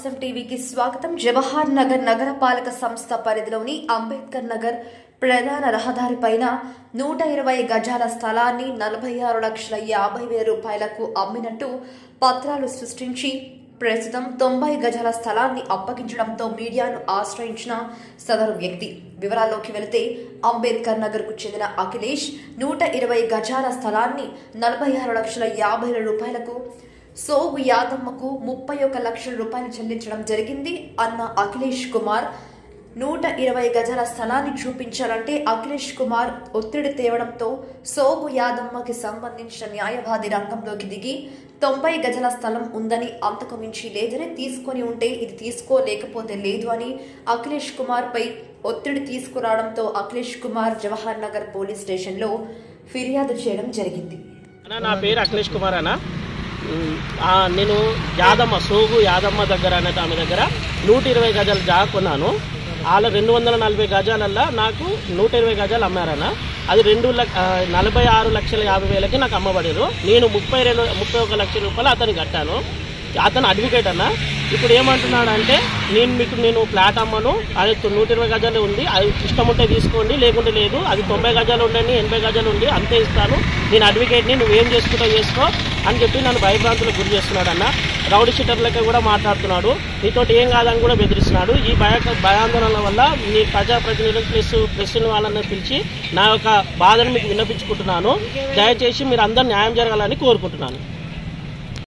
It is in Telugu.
ప్రకాశం టీవీకి స్వాగతం జవహర్ నగర్ నగరపాలక సంస్థ పరిధిలోని అంబేద్కర్ నగర్ ప్రధాన రహదారి పైన నూట ఇరవై గజాల స్థలాన్ని నలభై ఆరు లక్షల యాభై వేల రూపాయలకు అమ్మినట్టు పత్రాలు సృష్టించి ప్రస్తుతం తొంభై గజాల స్థలాన్ని అప్పగించడంతో మీడియాను ఆశ్రయించిన సదరు వ్యక్తి వివరాల్లోకి వెళితే అంబేద్కర్ నగర్ కు చెందిన అఖిలేష్ నూట ఇరవై గజాల స్థలాన్ని నలభై ఆరు లక్షల యాభై వేల రూపాయలకు సోగు యాదమ్మకు ముప్పై ఒక లక్షల రూపాయలు చెల్లించడం జరిగింది అన్న అఖిలేష్ కుమార్ నూట ఇరవై గజాల స్థలాన్ని చూపించాలంటే అఖిలేష్ కుమార్ ఒత్తిడి తేవడంతో సోగు యాదమ్మకి సంబంధించిన న్యాయవాది రంగంలోకి దిగి తొంభై గజాల స్థలం ఉందని అంతకు మించి లేదని తీసుకొని ఉంటే ఇది తీసుకోలేకపోతే లేదు అని అఖిలేష్ కుమార్ పై ఒత్తిడి తీసుకురావడంతో అఖిలేష్ కుమార్ జవహర్ నగర్ పోలీస్ స్టేషన్లో ఫిర్యాదు చేయడం జరిగింది అన్న నా పేరు అఖిలేష్ కుమార్ అన్న ఉమ్, ఆ, నేను యాదమ్మ సోగు యాదమ్మ దగ్గర అనే ఆమె దగ్గర నూట ఇరవై గజాలు జాగా కొన్నాను వాళ్ళ రెండు వందల నలభై గజాలల్లో నాకు నూట ఇరవై గజాలు అమ్మారన్న అది రెండు లక్ష ఆ, నలభై ఆరు లక్షల యాభై వేలకి నాకు అమ్మబడారు నేను ముప్పై రెండు ముప్పై ఒక లక్షల రూపాయలు అతనికి కట్టాను అతను అడ్వకేట్ అన్న ఇప్పుడు ఏమంటున్నాడు అంటే నేను మీకు నేను ఫ్లాట్ అమ్మను అది నూట ఇరవై గజాలు ఉంది అది ఇష్టం ఉంటే తీసుకోండి లేకుంటే లేదు అది తొంభై గజాలు ఉండండి ఎనభై గజాలు ఉంది అంతే ఇస్తాను నేను అడ్వకేట్ని నువ్వేం చేసుకుంటావు చేసుకో అని చెప్పి నన్ను భయభ్రాంతులకు గురి చేస్తున్నాడు అన్న రౌడీ షీటర్లకి కూడా మాట్లాడుతున్నాడు నీతోటి ఏం కాదని కూడా బెదిరిస్తున్నాడు ఈ భయ భయాందోళన వల్ల మీ ప్రజాప్రతినిధులు ప్లస్ ప్రెస్ వాళ్ళని పిలిచి నా యొక్క బాధను మీకు విన్నపించుకుంటున్నాను దయచేసి మీరు అందరు న్యాయం జరగాలని కోరుకుంటున్నాను